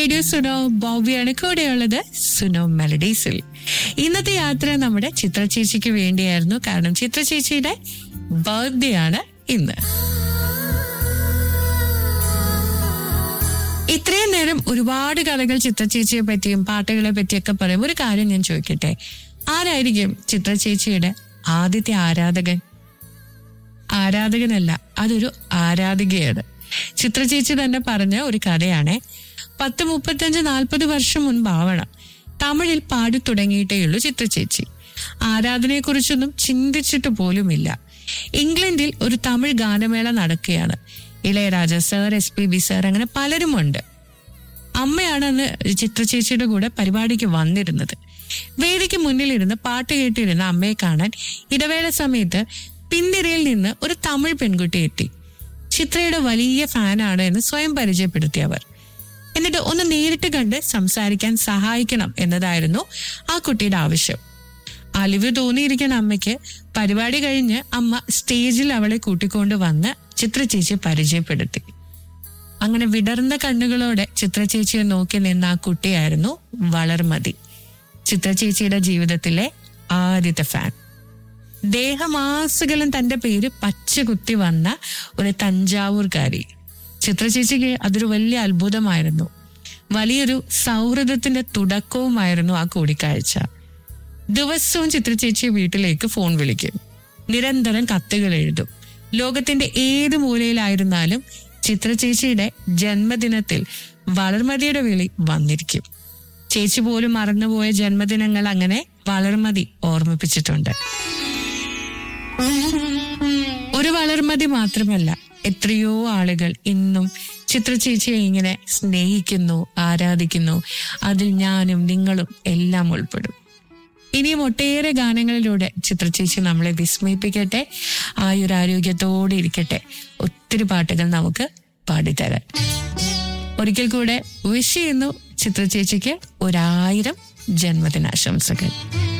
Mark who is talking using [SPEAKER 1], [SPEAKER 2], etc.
[SPEAKER 1] radio Suno ബോബിയാണ് കൂടെയുള്ളത് സുനോ മെലഡീസിൽ ഇന്നത്തെ യാത്ര നമ്മുടെ ചിത്ര ചേച്ചിക്ക് വേണ്ടിയായിരുന്നു കാരണം ചിത്ര ചേച്ചിയുടെ ബർത്ത്ഡേ ആണ് ഇന്ന് ഇത്രയും നേരം ഒരുപാട് കഥകൾ ചിത്ര ചേച്ചിയെ പറ്റിയും പാട്ടുകളെ പറ്റിയൊക്കെ പറയും ഒരു കാര്യം ഞാൻ ചോദിക്കട്ടെ ആരായിരിക്കും ചിത്ര ചേച്ചിയുടെ ആദ്യത്തെ ആരാധകൻ ആരാധകനല്ല അതൊരു ആരാധികയാണ് ചിത്ര ചേച്ചി തന്നെ പറഞ്ഞ ഒരു കഥയാണേ പത്ത് മുപ്പത്തഞ്ച് നാൽപ്പത് വർഷം മുൻപാവണം തമിഴിൽ പാടി തുടങ്ങിയിട്ടേയുള്ളൂ ചിത്ര ചേച്ചി ആരാധനയെ കുറിച്ചൊന്നും ചിന്തിച്ചിട്ട് പോലുമില്ല ഇംഗ്ലണ്ടിൽ ഒരു തമിഴ് ഗാനമേള നടക്കുകയാണ് Ilaiyaraaja sir S P B sir അങ്ങനെ പലരുമുണ്ട് അമ്മയാണ് അന്ന് ചിത്ര ചേച്ചിയുടെ കൂടെ പരിപാടിക്ക് വന്നിരുന്നത് വേദിക്ക് മുന്നിലിരുന്ന് പാട്ട് കേട്ടിരുന്ന അമ്മയെ കാണാൻ ഇടവേള സമയത്ത് പിന്തിരയിൽ നിന്ന് ഒരു തമിഴ് പെൺകുട്ടി എത്തി ചിത്രയുടെ വലിയ ഫാനാണ് എന്ന് സ്വയം പരിചയപ്പെടുത്തി അവർ എന്നിട്ട് ഒന്ന് നേരിട്ട് കണ്ട് സംസാരിക്കാൻ സഹായിക്കണം എന്നതായിരുന്നു ആ കുട്ടിയുടെ ആവശ്യം അലിവ് തോന്നിയിരിക്കുന്ന അമ്മയ്ക്ക് പരിപാടി കഴിഞ്ഞ് അമ്മ സ്റ്റേജിൽ അവളെ കൂട്ടിക്കൊണ്ട് വന്ന് ചിത്ര ചേച്ചിയെ പരിചയപ്പെടുത്തി അങ്ങനെ വിടർന്ന കണ്ണുകളോടെ ചിത്ര ചേച്ചിയെ നോക്കി നിന്ന ആ കുട്ടിയായിരുന്നു വളർമതി ചിത്ര ചേച്ചിയുടെ ജീവിതത്തിലെ ആദ്യത്തെ ഫാൻ ദേഹമാസകലം തന്റെ പേര് പച്ചകുത്തി വന്ന ഒരു തഞ്ചാവൂർക്കാരി ചിത്ര ചേച്ചിക്ക് അതൊരു വലിയ അത്ഭുതമായിരുന്നു വലിയൊരു സൗഹൃദത്തിന്റെ തുടക്കവുമായിരുന്നു ആ കൂടിക്കാഴ്ച ദിവസവും ചിത്ര ചേച്ചി വീട്ടിലേക്ക് ഫോൺ വിളിക്കും നിരന്തരം കത്തുകൾ എഴുതും ലോകത്തിന്റെ ഏത് മൂലയിലായിരുന്നാലും ചിത്ര ചേച്ചിയുടെ ജന്മദിനത്തിൽ വളർമതിയുടെ വിളി വന്നിരിക്കും ചേച്ചി പോലും മറന്നുപോയ ജന്മദിനങ്ങൾ അങ്ങനെ വളർമതി ഓർമ്മിപ്പിച്ചിട്ടുണ്ട് ഒരു വളർമതി മാത്രമല്ല എത്രയോ ആളുകൾ ഇന്നും ചിത്ര ചേച്ചിയെ ഇങ്ങനെ സ്നേഹിക്കുന്നു ആരാധിക്കുന്നു അതിൽ ഞാനും നിങ്ങളും എല്ലാം ഉൾപ്പെടും ഇനിയും ഒട്ടേറെ ഗാനങ്ങളിലൂടെ ചിത്ര ചേച്ചി നമ്മളെ വിസ്മയിപ്പിക്കട്ടെ ആയൊരു ആരോഗ്യത്തോടെ ഇരിക്കട്ടെ ഒത്തിരി പാട്ടുകൾ നമുക്ക് പാടിത്തരാൻ ഒരിക്കൽ കൂടെ വിഷ് ചെയ്യുന്നു ചിത്ര ചേച്ചിക്ക് ഒരായിരം ജന്മദിനാശംസകൾ